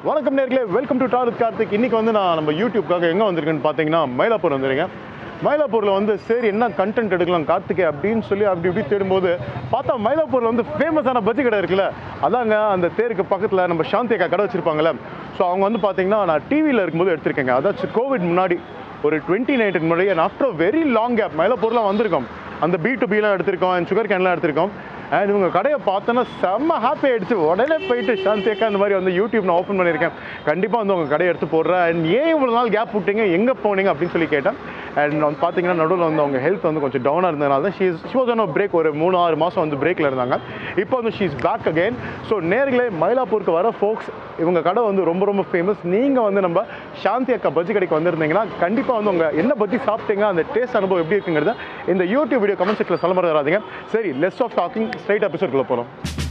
வணக்கம் நேர்களே welcome to டாரத் Karthik இன்னைக்கு வந்து நான் நம்ம யூடியூப்காக எங்கே வந்திருக்கேன்னு பார்த்தீங்கன்னா மயிலாப்பூர் வந்துருக்கேன் மயிலாப்பூரில் வந்து சரி என்ன கண்டென்ட் எடுக்கலாம் கார்த்திகே அப்படின்னு சொல்லி அப்படி இப்படி தேடும்போது பார்த்தா மயிலாப்பூரில் வந்து ஃபேமஸான பஜ்ஜி கடை இருக்குல்ல அதாங்க அந்த தேருக்கு பக்கத்தில் நம்ம சாந்தி அக்கா கடை வச்சிருப்பாங்கல்ல ஸோ அவங்க வந்து பார்த்தீங்கன்னா நான் டிவியில் இருக்கும்போது எடுத்திருக்கேங்க அதாச்சும் கோவிட் முன்னாடி ஒரு டுவெண்ட்டி நைன்டீன் முன்னாடி and after very long gap மயிலாப்பூர்லாம் வந்திருக்கோம் அந்த பி டு பிலாம் எடுத்திருக்கோம் அண்ட் சுகர் கேன்லாம் எடுத்திருக்கோம் அண்ட் இவங்க கடையை பார்த்தோன்னா செம்ம ஹாப்பி ஆயிடுச்சு உடனே போயிட்டு சாந்தி அக்கா இந்த மாதிரி வந்து யூடியூப் நான் ஓப்பன் பண்ணியிருக்கேன் கண்டிப்பாக வந்து உங்கள் கடையை எடுத்து போடுறேன் அண்ட் ஏன் இவ்வளோ நாள் கேப் விட்டீங்க எங்கே போனீங்க அப்படின்னு சொல்லி கேட்டேன் அண்ட் வந்து பார்த்தீங்கன்னா நடுவில் வந்து அவங்க ஹெல்த் வந்து கொஞ்சம் டவுனாக இருந்ததுனால தான் she's she was on break ஒரு மூணு ஆறு மாதம் வந்து பிரேக்கில் இருந்தாங்க இப்போ வந்து ஷீஸ் பேக் அகைன் ஸோ நேர்களே மயிலாப்பூருக்கு வர ஃபோக்ஸ் இவங்க கடை வந்து ரொம்ப ரொம்ப ஃபேமஸ் நீங்கள் வந்து நம்ம சாந்தி அக்கா பஜ்ஜி கடைக்கு வந்திருந்தீங்கன்னா கண்டிப்பாக வந்து உங்கள் என்ன பஜ்ஜி சாப்பிட்டீங்க அந்த டேஸ்ட் அனுபவம் எப்படி இருக்குங்கிறத இந்த யூடியூப் வீடியோ கமெண்ட் செக்ஷனில் சொல்ல மாதிரி வராதிங்க சரி லெஸ் ஆஃப் டாக்கிங் ஸ்ட்ரைட் எபிசோட்குள்ளே போகிறோம்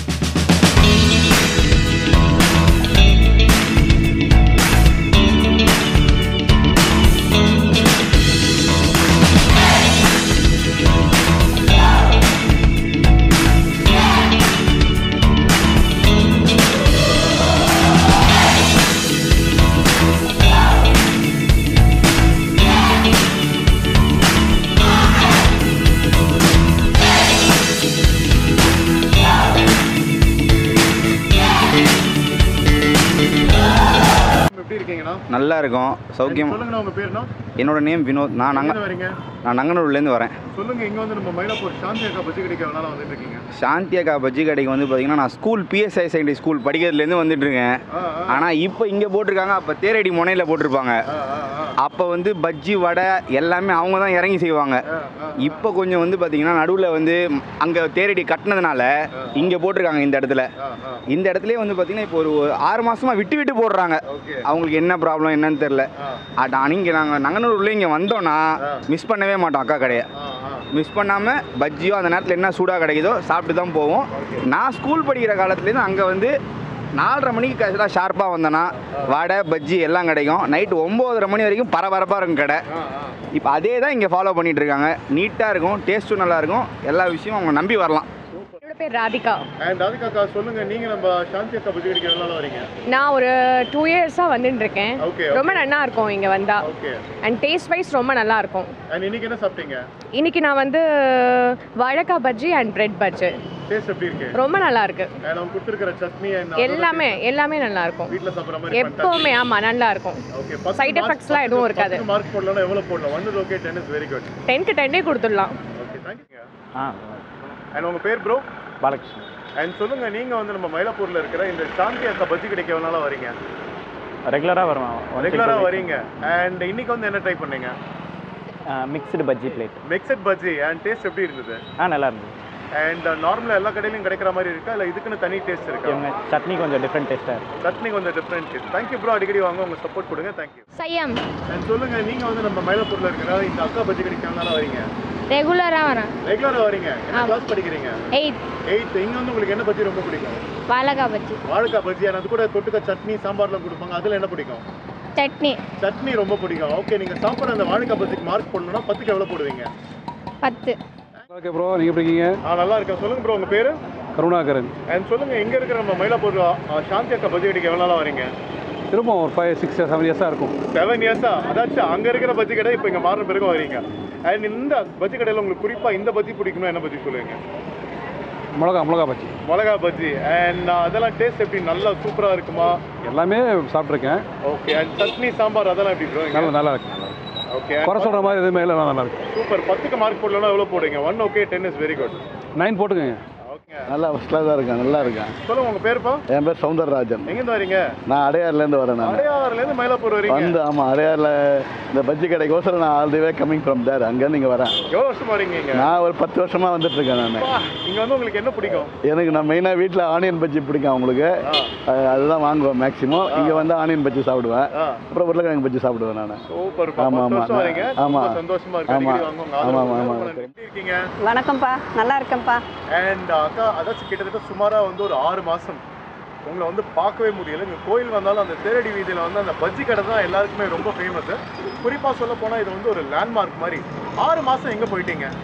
எப்படி இருக்கீங்கண்ணா நல்லா இருக்கும் சௌக்கியம் சொல்லுங்கண்ணா உங்கள் பேருண்ணா என்னோட நேம் வினோத் நான் நங்க எங்க வரீங்க நான் நங்கனூர்லேருந்து வரேன் சொல்லுங்க இங்க வந்து நம்ம மயிலாப்பூர் சாந்தி அக்கா பஜ்ஜி கடைக்கு எவ்வளோ நாளா வந்துட்டு இருக்கீங்க சாந்தி அக்கா பஜ்ஜி கடைக்கு வந்து பார்த்தீங்கன்னா நான் ஸ்கூல் பிஎஸ்ஐ செகண்டரி ஸ்கூல் படிக்கிறதுலேருந்து வந்துட்டு இருக்கேன் ஆ, ஆ, ஆனால் இப்போ இங்கே போட்டிருக்காங்க அப்போ தேரடி முனையில் போட்டிருப்பாங்க ஆ, ஆ, ஆ, அப்போ வந்து பஜ்ஜி வடை எல்லாமே அவங்க தான் இறங்கி செய்வாங்க ஆ, ஆ. இப்போ கொஞ்சம் வந்து பார்த்தீங்கன்னா நடுவில் வந்து அங்கே தேரடி கட்டினதுனால இங்கே போட்டிருக்காங்க இந்த இடத்துல ஆ, ஆ. இந்த இடத்துலயே வந்து பார்த்தீங்கன்னா இப்போ ஒரு ஒரு ஆறு மாசமா விட்டு விட்டு போடுறாங்க ஓகே அவங்களுக்கு என்ன ப்ராப்ளம் என்னன்னு தெரில ஆ, அட் இங்கே நாங்கள் நங்கனூர்ல இங்கே வந்தோன்னா மிஸ் பண்ணவே மாட்டோம் அக்கா கடையை ஆ, ஆ. மிஸ் பண்ணாமல் பஜ்ஜியோ அந்த நேரத்தில் என்ன சூடாக கிடைக்குதோ சாப்பிட்டு தான் போவோம் நான் ஸ்கூல் படிக்கிற காலத்துலேருந்து அங்கே வந்து நாலரை மணிக்கு கரெக்டாக ஷார்ப்பாக வந்தேன்னா வடை பஜ்ஜி எல்லாம் கிடைக்கும் நைட்டு ஒம்போதரை மணி வரைக்கும் பரபரப்பாக இருக்கும் கடை ஆ, ஆ. இப்போ அதே தான் இங்கே ஃபாலோ பண்ணிட்டு இருக்காங்க நீட்டாக இருக்கும் டேஸ்ட்டும் நல்லா இருக்கும் எல்லா விஷயமும் அவங்க நம்பி வரலாம் என்னோட பேர் ராதிகா And அதுக்காக்கா சொல்லுங்க நீங்க நம்ம சாந்தி அக்கா பஜ்ஜி கடைக்கு எவ்வளோ நாளா வரீங்க நான் ஒரு டூ இயர்ஸாக வந்துட்டு இருக்கேன் ஓகே ரொம்ப நல்லா இருக்கும் இங்கே வந்தா ஓகே அண்ட் டேஸ்ட் வைஸ் ரொம்ப நல்லா இருக்கும் அண்ட் இன்னைக்கு என்ன சாப்பிட்டீங்க இன்னைக்கு நான் வந்து வாழைக்காய் bajji and bread bajji taste எப்படி இருக்கு ரொம்ப நல்லா இருக்கு அண்ட் அவங்க கொடுத்துருக்கிற சட்னி and எல்லாமே எல்லாமே நல்லா இருக்கும் வீட்டில் சாப்பிட்ற மாதிரி எப்பவுமே ஆமாம் நல்லா இருக்கும் ஓகே Side effects லாம் எதுவும் இருக்காது. மார்க் போடலாம் எவ்வளோ போடலாம் one is okay ten is very good டென்க்கு டென்னே கொடுத்துடலாம் ஓகே தேங்க்யூங்க ஆ அண்ட் உங்க பேர் ப்ரோ பாலகிருஷ்ணன் அண்ட் சொல்லுங்க நீங்க வந்து நம்ம மயிலாப்பூர்ல இருக்கிற இந்த சாந்தி அக்கா பஜ்ஜி கடைக்கு எவ்வளோ நாளா வரீங்க ரெகுலராக வருவேன் ரெகுலரா வரீங்க அண்ட் இன்னைக்கு வந்து என்ன ட்ரை பண்ணீங்க mixed bajji plate mixed bajji and taste எப்படி இருந்தது ஆ நல்லா இருந்தது அண்ட் நார்மலாக எல்லா கடையிலையும் கிடைக்கிற மாதிரி இருக்கா இல்லை இதுக்குன்னு தனி டேஸ்ட் இருக்கா இவங்க சட்னி கொஞ்சம் டிஃப்ரெண்ட் டேஸ்ட்டாக இருக்குது சட்னி கொஞ்சம் டிஃப்ரெண்ட் டேஸ்ட் தேங்க்யூ ப்ரோ அடிக்கடி வாங்க உங்க சப்போர்ட் கொடுங்க தேங்க்யூ சையம் அண்ட் சொல்லுங்க நீங்க வந்து நம்ம மயிலாப்பூர்ல இருக்கிற இந்த அக்கா பஜ்ஜி கடைக்கு எவ்வளோ நாளா வரீங்க ரெகுலராக வரேன் ரெகுலரா வரீங்க என்ன கிளாஸ் படிக்கிறீங்க எயிட் எயித் இங்க வந்து உங்களுக்கு என்ன பஜ்ஜி ரொம்ப பிடிக்கும் வாழைக்காய் பஜ்ஜி வாழைக்காய் பஜ்ஜி and அது கூட தொட்டுக்க சட்னி சாம்பார்லாம் கொடுப்பாங்க அதுல என்ன பிடிக்கும் சட்னி சட்னி ரொம்ப பிடிக்கும் ஓகே நீங்க சாப்பிட்ற அந்த வாழைக்காய் பஜ்ஜிக்கு மார்க் போடணும்னா பத்துக்கு எவ்வளவு போடுவீங்க பத்து ஓகே ப்ரோ நீங்கள் எப்படி இருக்கீங்க ஆ நல்லா இருக்கேன் சொல்லுங்க ப்ரோ உங்க பேரு கருணாகரன் அண்ட் சொல்லுங்க எங்க இருக்கிற நம்ம மயிலாப்பூர் ஆ, சாந்தி அக்கா பஜ்ஜி கடைக்கு எவ்வளோ நாளா வரீங்க திரும்ப ஒரு ஃபைவ் சிக்ஸ் செவன் இயர்ஸாக இருக்கும் செவன் இயர்ஸா அதாச்சும் அங்க இருக்கிற பஜ்ஜி கடை இப்போ இங்க மாறின பிறகு வரீங்க அண்ட் இந்த பஜ்ஜி கடையில உங்களுக்கு குறிப்பா இந்த பஜ்ஜி பிடிக்கும்னா என்ன பஜ்ஜி சொல்லுவீங்க மிளகா மிளகா பஜ்ஜி மிளகா பஜ்ஜி அண்ட் அதெல்லாம் டேஸ்ட் எப்படி நல்லா சூப்பரா இருக்குமா எல்லாமே சாப்பிட்ருக்கேன் ஓகே அண்ட் சட்னி சாம்பார் அதெல்லாம் எப்படி ப்ரோ நல்லா நல்லா இருக்கு நல்லா இருக்கு. ஓகே குறை சொல்கிற மாதிரி எதுவுமே இல்லை நல்லா இருக்கு சூப்பர் பத்துக்கு மார்க் போடலன்னா எவ்வளோ போடுங்க one okay ten is very good nine போட்டுக்கோங்க ஓகே நல்லா ஃபஸ்ட் கிளாஸாக இருக்கேன் நல்லா இருக்கேன் சொல்லுங்க உங்க பேருப்பா என் பேர் சவுந்தரராஜன் எங்கேருந்து வரீங்க நான் அடையார்லேருந்து வரேன் நான் அடையாறுலேருந்து மயிலாப்பூர் வரீங்க வந்து ஆமாம் அடையாரில் இந்த பஜ்ஜி கடைக்கோசரம் நான் all the way coming from there அங்கேருந்து இங்கே வரேன் எவ்வளோ வருஷமா வரீங்க இங்க நான் ஒரு பத்து வருஷமாக வந்துட்டு இருக்கேன் நான் அப்பா, இங்க வந்து உங்களுக்கு என்ன பிடிக்கும் எனக்கு நான் மெயினாக வீட்டில் ஆனியன் பஜ்ஜி பிடிக்கும் அவங்களுக்கு ஆ. அஹ் அதுதான் வாங்குவேன் மேக்ஸிமம் இங்கே வந்து ஆனியன் பஜ்ஜி சாப்பிடுவேன் ஆ அப்புறம் உருளைக்கிழங்கு பஜ்ஜி சாப்பிடுவேன் நான் சூப்பர் ஆமா, ஆமா. வருஷம் வரீங்க ஆமா. ரொம்ப சந்தோஷமா இருக்கு ஆமா. அடிக்கடி வாங்க உங்க ஆமா, ஆதரவு ஆமா, ரொம்ப ஆமா. நன்றி. எப்படி இருக்கீங்க வணக்கம்ப்பா நல்லா இருக்கேன்ப்பா அண்ட் அக்கா அதாச்சும் கிட்டத்தட்ட சுமாரா வந்து ஒரு ஆறு மாசம் உங்களை வந்து பார்க்கவே முடியல இங்கே கோயில் வந்தாலும் அந்த தேரடி வீதியில் வந்து அந்த பஜ்ஜி கடை தான் எல்லாருக்குமே ரொம்ப ஃபேமஸ் குறிப்பாக சொல்ல போனால் இது வந்து ஒரு லேண்ட்மார்க் மாதிரி ஆறு மாதம் எங்கே போயிட்டீங்க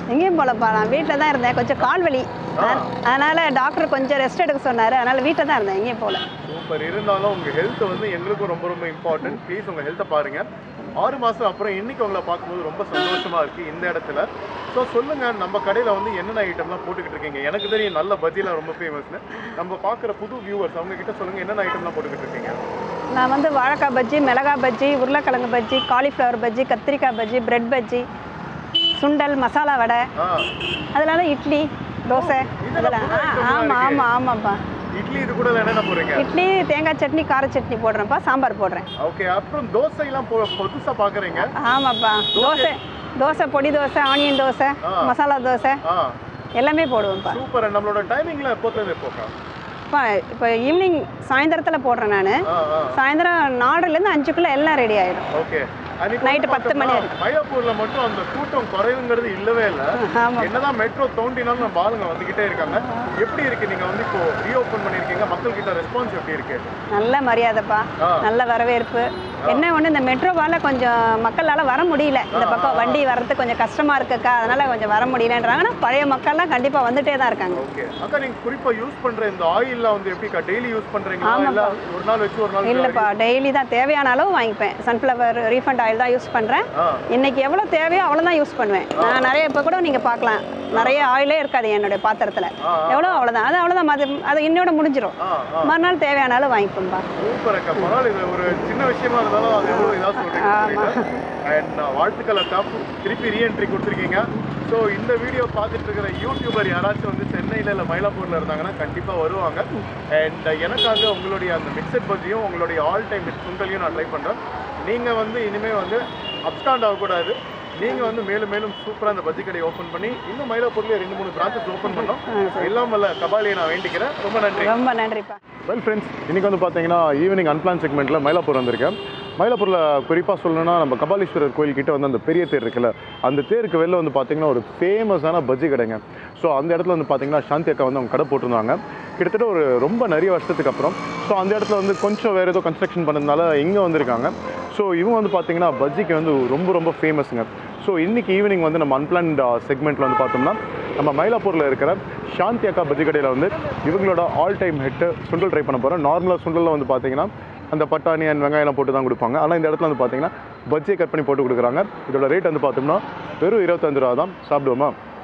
எங்கேயும் போகலப்பா நான் வீட்டில் தான் இருந்தேன் கொஞ்சம் கால் வலி அ- அதனால டாக்டர் கொஞ்சம் ரெஸ்ட் எடுக்க சொன்னார் அதனால வீட்டில் தான் இருந்தேன் எங்கேயும் போகல சூப்பர் இருந்தாலும் உங்கள் ஹெல்த் வந்து எங்களுக்கும் ரொம்ப ரொம்ப இம்பார்ட்டன்ட் ப்ளீஸ் உங்கள் ஹெல்த்தை பாருங்கள் ஆறு மாதம் அப்புறம் இன்னைக்கு உங்களை பார்க்கும்போது ரொம்ப சந்தோஷமாக இருக்குது இந்த இடத்துல ஸோ சொல்லுங்கள் நம்ம கடையில் வந்து என்னென்ன ஐட்டம்லாம் போட்டுக்கிட்டு இருக்கீங்க எனக்கு தெரியும் நல்ல பஜ்ஜிலாம் ரொம்ப ஃபேமஸ்னு நம்ம பார்க்குற புது வியூவர்ஸ் அவங்க கிட்ட சொல்லுங்கள் என்னென்ன ஐட்டம்லாம் போட்டுக்கிட்டு இருக்கீங்க நான் வந்து வாழைக்காய் பஜ்ஜி மிளகாய் பஜ்ஜி உருளைக்கிழங்கு பஜ்ஜி காலிஃப்ளவர் பஜ்ஜி கத்திரிக்காய் பஜ்ஜி பிரெட் பஜ்ஜி சுண்டல் மசாலா வடை ஆ அதனால இட்லி தோசை இதெல்லாம் அதெல்லாம் புது ஆ, item ஆ ஆமாம் இருக்கு. ஆமாம் ஆமாம்ப்பா இட்லி இது கூட என்னென்ன போடுறீங்க இட்லி தேங்காய் சட்னி கார சட்னி போடுறேன்ப்பா சாம்பார் போடுறேன் ஓகே அப்புறம் தோசைலாம் போ புதுசாக பார்க்குறீங்க ஆமாப்பா தோசை தோசை பொடி தோசை ஆனியன் தோசை ஆ. மசாலா தோசை ஆ எல்லாமே போடுவேன்ப்பா சூப்பர் நம்மளோட டைமிங்ல எப்போத்துலேருந்து எப்போக்கா இப்போ இப்போ ஈவினிங் சாயந்தரத்தில் போடுறேன் நான் ஆ ஆ சாயந்தரம் நாலுலேருந்து அஞ்சுக்குள்ளே எல்லாம் ரெடி ஆகிடும் ஓகே Night பத்து மணி வரைக்கும். மயிலாப்பூர்ல மட்டும் அந்த கூட்டம் குறைவுங்கிறது இல்லவே இல்ல ஆமாம் என்னதான் மெட்ரோ தோண்டினாலும் நம்ம ஆளுங்க வந்துகிட்டே இருக்காங்க எப்படி இருக்கு நீங்க வந்து இப்போ ரீஓபன் பண்ணிருக்கீங்க மக்கள் கிட்ட ரெஸ்பான்ஸ் எப்படி இருக்கு நல்ல மரியாதைப்பா ஆ. நல்ல வரவேற்பு என்ன ஒன்று இந்த மெட்ரோவால் கொஞ்சம் மக்களால் வர முடியல இந்த ஆ, பக்கம் ஆ. வண்டி வர்றதுக்கு கொஞ்சம் கஷ்டமா இருக்குக்கா அதனால கொஞ்சம் வர முடியலன்றாங்க ஆனால் பழைய மக்கள்லாம் கண்டிப்பாக வந்துட்டே தான் இருக்காங்க ஓகே அக்கா நீங்க குறிப்பா யூஸ் பண்ற இந்த ஆயில்லாம் வந்து எப்படிக்கா டெய்லி யூஸ் பண்றீங்களா ஆமாப்பா. இல்ல ஒரு நாள் வச்சு ஒரு நாள் இல்லைப்பா டெய்லி தான் தேவையான அளவு வாங்கிப்பேன் சன்ஃப்ளவர் ரீஃபண்ட் ஆயில் தான் யூஸ் பண்ணுறேன் ஆ இன்னைக்கு எவ்வளோ தேவையோ அவ்வளோ தான் யூஸ் பண்ணுவேன் நான் நிறைய இப்போ கூட நீங்கள் பார்க்கலாம் நிறைய ஆயிலே இருக்காது என்னுடைய பாத்திரத்தில் ஆ, ஆ. எவ்வளோ அவ்வளோதான் அது அவ்வளோதான் அது அது இன்னோட முடிஞ்சிடும் ஆ ஆ மறுநாள் தேவையான அளவு வாங்கிப்போம்பா சூப்பர் அக்கா பரவாயில்ல இது ஒரு சின்ன விஷயமா இருந்தாலும் அது எவ்வளோ இதாக சொல்றீங்க அண்ட் வாழ்த்துக்கள் அக்கா திருப்பி ரீஎன்ட்ரி கொடுத்துருக்கீங்க ஸோ இந்த வீடியோ பார்த்துட்டு இருக்கிற யூடியூபர் யாராச்சும் வந்து சென்னையில் இல்லை மயிலாப்பூரில் இருந்தாங்கன்னா கண்டிப்பாக வருவாங்க அண்ட் எனக்காக உங்களுடைய அந்த மிக்சட் பஜ்ஜியும் உங்களுடைய ஆல் டைம் சுண்டலையும் நான் ட்ரை பண்ணுறேன் நீங்கள் வந்து இனிமேல் வந்து அப்ஸ்டாண்ட் ஆகக்கூடாது நீங்கள் வந்து மேலும் மேலும் சூப்பராக அந்த பஜ்ஜி கடையை ஓப்பன் பண்ணி இன்னும் மயிலாப்பூர்லேயே ரெண்டு மூணு பிரான்ச்சஸ் ஓப்பன் பண்ணோம் எல்லாம் வல்ல கபாலியை நான் வேண்டிக்கிறேன் ரொம்ப நன்றி ரொம்ப நன்றிப்பா வெல் ஃப்ரெண்ட்ஸ் இன்றைக்கி வந்து பார்த்தீங்கன்னா ஈவினிங் அன்பிளான் செக்மெண்ட்டில் மயிலாப்பூர் வந்திருக்கேன் மயிலாப்பூரில் குறிப்பாக சொல்லணும்னா நம்ம கபாலீஸ்வரர் கோயில் கிட்ட வந்து அந்த பெரிய தேர் இருக்குல்ல அந்த தேருக்கு வெளில வந்து பார்த்தீங்கன்னா ஒரு ஃபேமஸான பஜ்ஜி கடைங்க ஸோ அந்த இடத்துல வந்து பார்த்தீங்கன்னா சாந்தி அக்கா வந்து அவங்க கடை போட்டிருந்தாங்க கிட்டத்தட்ட ஒரு ரொம்ப நிறைய வருஷத்துக்கு அப்புறம் ஸோ அந்த இடத்துல வந்து கொஞ்சம் வேறு ஏதோ கன்ஸ்ட்ரக்ஷன் பண்ணதுனால இங்கே வந்திருக்காங்க ஸோ இவங்க வந்து பார்த்தீங்கன்னா பஜ்ஜிக்கு வந்து ரொம்ப ரொம்ப ஃபேமஸுங்க ஸோ இன்றைக்கி ஈவினிங் வந்து நம்ம அன்பிளான்ட் செக்மெண்ட்டில் வந்து பார்த்தோம்னா நம்ம மயிலாப்பூரில் இருக்கிற சாந்தி அக்கா பஜ்ஜி கடையில் வந்து இவங்களோட all time hit sundal try பண்ண போகிறோம் நார்மலாக சுண்டலில் வந்து பார்த்தீங்கன்னா அந்த பட்டாணி அண்ட் வெங்காயம்லாம் போட்டு தான் கொடுப்பாங்க ஆனால் இந்த இடத்துல வந்து பார்த்தீங்கன்னா பஜ்ஜியை கட் பண்ணி போட்டு கொடுக்குறாங்க இதோட ரேட் வந்து பார்த்தோம்னா வெறும் இருபத்தஞ்சு ரூபா தான் சாப்பிடுவோமா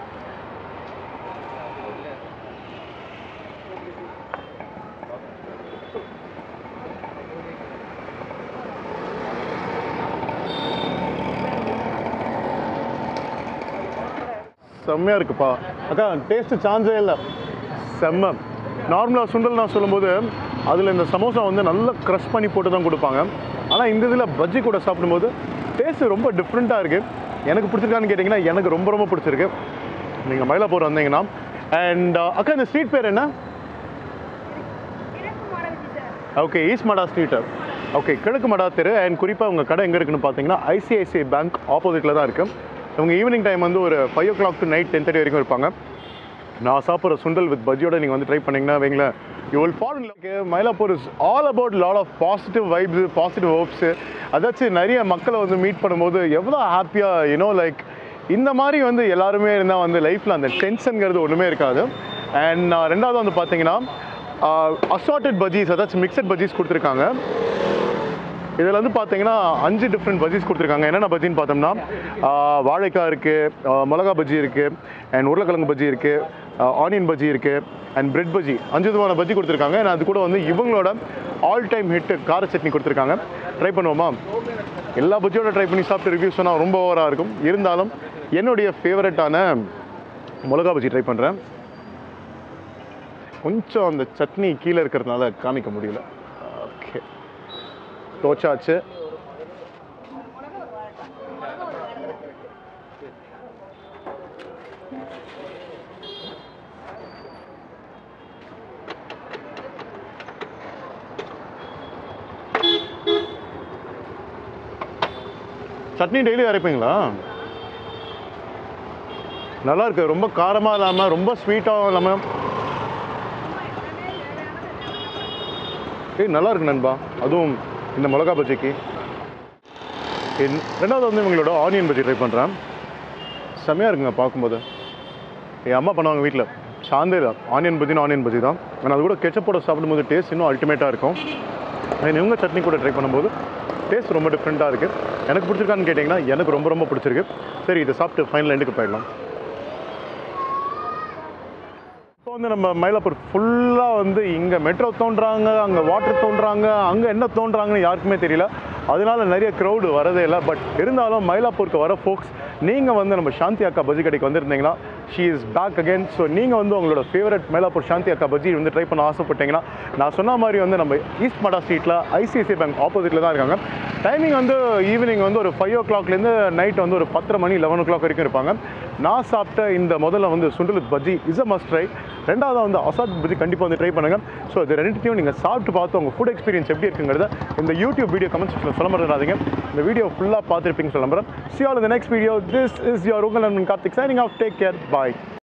செம்மையாக இருக்குப்பா அக்கா டேஸ்ட்டு சான்ஸே இல்லை செம்ம நார்மலாக சுண்டல் நான் சொல்லும்போது அதில் இந்த சமோசா வந்து நல்லா க்ரஷ் பண்ணி போட்டு தான் கொடுப்பாங்க ஆனால் இந்த இதில் பஜ்ஜி கூட சாப்பிடும்போது டேஸ்ட்டு ரொம்ப டிஃப்ரெண்ட்டாக இருக்குது எனக்கு பிடிச்சிருக்கான்னு கேட்டிங்கன்னா எனக்கு ரொம்ப ரொம்ப பிடிச்சிருக்கு நீங்கள் மயிலாப்பூர் வந்தீங்கன்னா அண்ட் அக்கா இந்த ஸ்ட்ரீட் பேர் என்ன okay east Mada street okay கிழக்கு மடா தெரு அண்ட் குறிப்பாக உங்கள் கடை எங்கே இருக்குன்னு பார்த்தீங்கன்னா ஐசிஐசிஐ பேங்க் ஆப்போசிட்டில் தான் இருக்குது இவங்க ஈவினிங் டைம் வந்து ஒரு five o'clock to night ten thirty வரைக்கும் இருப்பாங்க நான் சாப்பிட்ற சுண்டல் வித் பஜ்ஜியோட நீங்கள் வந்து ட்ரை பண்ணிங்கன்னா வைங்களேன் you will fall in Mylapore is all about lot of positive vibes positive hopes அதாச்சும் நிறைய மக்களை வந்து மீட் பண்ணும்போது எவ்வளோ ஹாப்பியாக யூனோ லைக் இந்த மாதிரி வந்து எல்லாருமே இருந்தால் வந்து லைஃப்பில் அந்த டென்ஷனுங்கிறது ஒன்றுமே இருக்காது அண்ட் ரெண்டாவது வந்து பார்த்தீங்கன்னா அசார்டட் பஜ்ஜீஸ் அதாச்சும் மிக்சட் பஜ்ஜீஸ் கொடுத்துருக்காங்க இதில் வந்து பார்த்தீங்கன்னா அஞ்சு டிஃப்ரெண்ட் பஜ்ஜீஸ் கொடுத்துருக்காங்க என்னென்ன பஜ்ஜின்னு பார்த்தோம்னா ஆஹ் வாழைக்காய் இருக்குது மிளகா பஜ்ஜி இருக்குது அண்ட் உருளைக்கிழங்கு பஜ்ஜி இருக்குது ஆனியன் பஜ்ஜி இருக்குது அண்ட் பிரெட் பஜ்ஜி அஞ்சு விதமான பஜ்ஜி கொடுத்துருக்காங்க and அது கூட வந்து இவங்களோட ஆல் டைம் ஹிட் கார சட்னி கொடுத்துருக்காங்க ட்ரை பண்ணுவோமா எல்லா பஜ்ஜியோட ட்ரை பண்ணி சாப்பிட்டு ரிவ்யூ சொன்னால் ரொம்ப ஓவராக இருக்கும் இருந்தாலும் என்னுடைய ஃபேவரட்டான மிளகா பஜ்ஜி ட்ரை பண்ணுறேன் கொஞ்சம் அந்த சட்னி கீழே இருக்கிறதுனால காமிக்க முடியல ஓகே தோச்சாச்சு சட்னி டெய்லி அரைப்பீங்களா நல்லா இருக்கு ரொம்ப காரமாக இல்லாமல் ரொம்ப ஸ்வீட்டாகவும் இல்லாமல் ஏய் நல்லா இருக்கு நண்பா அதுவும் இந்த மிளகா பஜ்ஜிக்கு என் ரெண்டாவது வந்து இவங்களோட ஆனியன் பஜ்ஜி ட்ரை பண்ணுறேன் செம்மையாக இருக்குங்க பார்க்கும்போது என் அம்மா பண்ணுவாங்க வீட்டில் சாந்தே ஆனியன் பஜ்ஜினா ஆனியன் பஜ்ஜி தான் ஆனால் அது கூட கெச்சப்போட சாப்பிடும்போது டேஸ்ட் இன்னும் அல்டிமேட்டாக இருக்கும் அண்ட் இவங்க சட்னி கூட ட்ரை பண்ணும்போது டேஸ்ட் ரொம்ப டிஃப்ரெண்ட்டாக இருக்குது எனக்கு பிடிச்சிருக்கான்னு கேட்டிங்கன்னா எனக்கு ரொம்ப ரொம்ப பிடிச்சிருக்கு சரி இதை சாப்பிட்டு ஃபைனல் எண்டுக்கு போயிடலாம் இப்போ வந்து நம்ம மயிலாப்பூர் ஃபுல்லாக வந்து இங்கே மெட்ரோ தோன்றாங்க அங்கே வாட்டர் தோன்றாங்க அங்கே என்ன தோன்றாங்கன்னு யாருக்குமே தெரியல அதனால நிறைய க்ரௌடு வரதே இல்லை பட் இருந்தாலும் மயிலாப்பூருக்கு வர ஃபோக்ஸ் நீங்கள் வந்து நம்ம சாந்தி அக்கா பஜ்ஜி கடைக்கு வந்திருந்தீங்கன்னா she is back again so நீங்கள் வந்து உங்களோட ஃபேவரட் மயிலாப்பூர் சாந்தி அக்கா பஜ்ஜி வந்து ட்ரை பண்ண ஆசைப்பட்டீங்கன்னா நான் சொன்ன மாதிரி வந்து நம்ம ஈஸ்ட் மடா ஸ்ட்ரீட்டில் ஐசிஐசிஐ பேங்க் ஆப்போசிட்டில் தான் இருக்காங்க டைமிங் வந்து ஈவினிங் வந்து ஒரு ஃபைவ் ஓ கிளாக்லேருந்து நைட் வந்து ஒரு பத்தரை மணி லெவன் ஓ கிளாக் வரைக்கும் இருப்பாங்க நான் சாப்பிட்ட இந்த முதல்ல வந்து sundal bajji is a must try ரெண்டாவது வந்து அசாத் பஜ்ஜி கண்டிப்பாக வந்து ட்ரை பண்ணுங்கள் ஸோ இது ரெண்டுத்தையும் நீங்கள் சாப்பிட்டு பார்த்து உங்கள் ஃபுட் எக்ஸ்பீரியன்ஸ் எப்படி இருக்குங்கிறத இந்த யூடியூப் வீடியோ கமெண்ட் செக்ஷனில் சொல்ல மறந்துடாதீங்க இந்த வீடியோ ஃபுல்லாக பார்த்துருப்பீங்கன்னு சொல்ல நம்புறேன் சி ஆல் இந்த next video this is your உங்கள் நண்பன் Karthik signing off take care பாய்